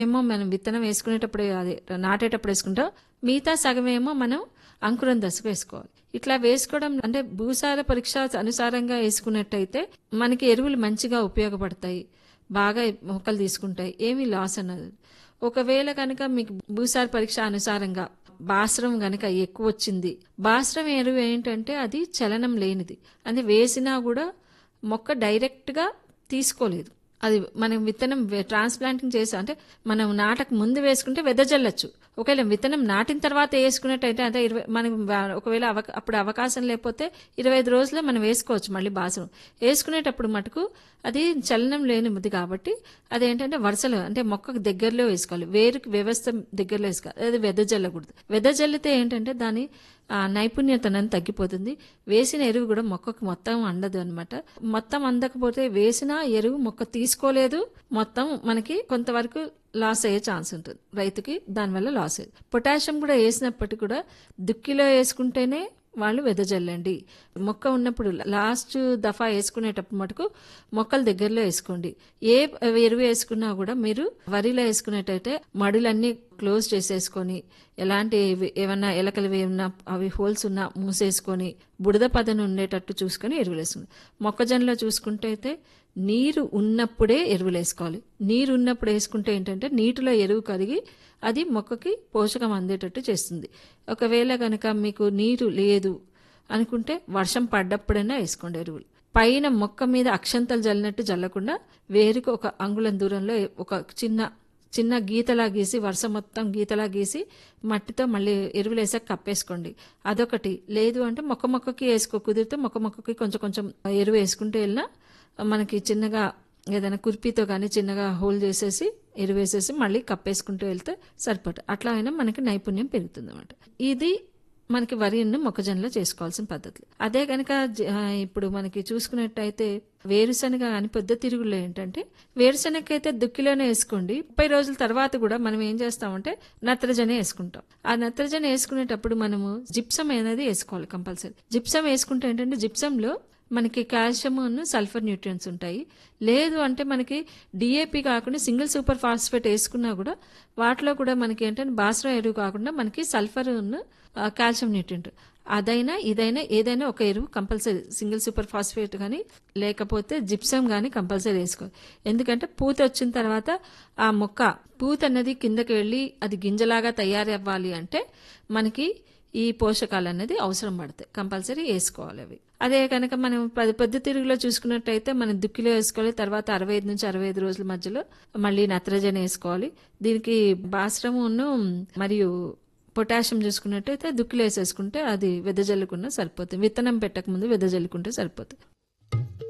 ఏమో మనం విత్తనం వేసుకునేటప్పుడు అది నాటేటప్పుడు వేసుకుంటాం మిగతా సగం ఏమో మనం అంకురం దశకు వేసుకోవాలి ఇట్లా వేసుకోవడం అంటే భూసార పరీక్ష అనుసారంగా వేసుకున్నట్టయితే మనకి ఎరువులు మంచిగా ఉపయోగపడతాయి బాగా మొక్కలు తీసుకుంటాయి ఏమీ లాస్ అన్నది ఒకవేళ కనుక మీకు భూసార పరీక్ష అనుసారంగా బాస్రం గనక ఎక్కువ వచ్చింది బాస్రం ఎరువు ఏంటంటే అది చలనం లేనిది అది వేసినా కూడా మొక్క డైరెక్ట్గా తీసుకోలేదు అది మనం విత్తనం ట్రాన్స్ప్లాంటింగ్ చేసి అంటే మనం నాటకు ముందు వేసుకుంటే వెదజల్లచ్చు ఒకవేళ విత్తనం నాటిన తర్వాత వేసుకున్నట్టయితే అంటే ఇరవై మనం వా- ఒకవేళ అవక అప్పుడు అవకాశం లేకపోతే ఇరవై ఐదు రోజుల్లో మనం వేసుకోవచ్చు మళ్ళీ బాసనం వేసుకునేటప్పుడు మటుకు అది చలనం లేనిది కాబట్టి అదేంటంటే వరుసలో అంటే మొక్కకు దగ్గరలో వేసుకోవాలి వేరుకి వ్యవస్థ దగ్గరలో వేసుకోవాలి అది వెదజల్లకూడదు వెదజల్లితే ఏంటంటే దాని ఆ నైపుణ్యత అనేది తగ్గిపోతుంది వేసిన ఎరువు కూడా మొక్కకు మొత్తం అందదు అనమాట మొత్తం అందకపోతే వేసిన ఎరువు మొక్క తీసుకోలేదు మొత్తం మనకి కొంతవరకు లాస్ అయ్యే ఛాన్స్ ఉంటుంది రైతుకి దానివల్ల లాస్ అయ్యేది పొటాషియం కూడా వేసినప్పటికీ కూడా దుక్కిలో వేసుకుంటేనే వాళ్ళు వెదజల్లండి మొక్క ఉన్నప్పుడు లాస్ట్ దఫా వేసుకునేటప్పుడు మటుకు మొక్కల దగ్గరలో వేసుకోండి ఏ ఎరువు వేసుకున్నా కూడా మీరు వరిలో వేసుకునేటైతే మడులన్నీ క్లోజ్ చేసేసుకొని ఎలాంటి ఏవి- ఏమన్నా ఎలకలు ఏమన్నా అవి హోల్స్ ఉన్నా మూసేసుకొని బుడద పదను ఉండేటట్టు చూసుకొని ఎరువులు వేసుకోండి మొక్కజొన్నలో చూసుకుంటే అయితే నీరు ఉన్నప్పుడే ఎరువులు వేసుకోవాలి నీరు ఉన్నప్పుడు వేసుకుంటే ఏంటంటే నీటిలో ఎరువు కరిగి అది మొక్కకి పోషకం అందేటట్టు చేస్తుంది ఒకవేళ కనుక మీకు నీరు లేదు అనుకుంటే వర్షం పడ్డప్పుడైనా వేసుకోండి ఎరువులు పైన మొక్క మీద అక్షంతలు జల్లినట్టు జల్లకుండా వేరుకు ఒక అంగుళం దూరంలో ఒక చిన్న చిన్న గీతలా గీసి వరుస మొత్తం గీతలా గీసి మట్టితో మళ్ళీ ఎరువులు వేసాక కప్పేసుకోండి అదొకటి లేదు అంటే మొక్క మొక్కకి వేసుకో కుదిరితే మొక్క మొక్కకి కొంచెం కొంచెం ఎరువు వేసుకుంటూ వెళ్ళినా మనకి చిన్నగా ఏదైనా కుర్పీతో కానీ చిన్నగా హోల్ చేసేసి ఎరువు వేసేసి మళ్ళీ కప్పేసుకుంటూ వెళ్తే సరిపోతుంది అట్లా అయినా మనకి నైపుణ్యం పెరుగుతుంది అనమాట ఇది మనకి వరిని మొక్కజొన్నలో చేసుకోవాల్సిన పద్ధతులు అదే కనుక జ- ఆ, ఇప్పుడు మనకి చూసుకున్నట్టయితే వేరుశనగ అని పెద్ద తిరుగులో ఏంటంటే వేరుశనగ అయితే దుక్కిలోనే వేసుకోండి ముప్పై రోజుల తర్వాత కూడా మనం ఏం చేస్తామంటే నత్రజని వేసుకుంటాం ఆ నత్రజని వేసుకునేటప్పుడు మనము జిప్సం అనేది వేసుకోవాలి కంపల్సరీ జిప్సం వేసుకుంటే ఏంటంటే జిప్సంలో మనకి కాల్షియం సల్ఫర్ న్యూట్రియన్స్ ఉంటాయి లేదు అంటే మనకి డిఏపి కాకుండా సింగిల్ సూపర్ ఫాస్ఫేట్ వేసుకున్నా కూడా వాటిలో కూడా మనకి ఏంటంటే బాస్రా ఎరువు కాకుండా మనకి సల్ఫర్ కాల్షియం న్యూట్రియంట్ అదైనా ఇదైనా ఏదైనా ఒక ఎరువు కంపల్సరీ సింగిల్ సూపర్ ఫాస్ఫేట్ కానీ లేకపోతే జిప్సం కానీ కంపల్సరీ వేసుకోవాలి ఎందుకంటే పూత వచ్చిన తర్వాత ఆ మొక్క పూత అన్నది కిందకి వెళ్ళి అది గింజలాగా తయారవ్వాలి అంటే మనకి ఈ పోషకాలు అనేది అవసరం పడతాయి కంపల్సరీ వేసుకోవాలి అవి అదే కనుక మనం పది పొద్దు తిరుగులో చూసుకున్నట్టయితే మనం దుక్కిలో వేసుకోవాలి తర్వాత అరవై ఐదు నుంచి అరవై ఐదు రోజుల మధ్యలో మళ్ళీ నత్రజని వేసుకోవాలి దీనికి బాస్రమును మరియు పొటాషియం చూసుకున్నట్టయితే దుక్కిలో వేసేసుకుంటే అది వెదజల్లుకున్నా సరిపోతుంది విత్తనం పెట్టక ముందు వెదజల్లుకుంటే సరిపోతుంది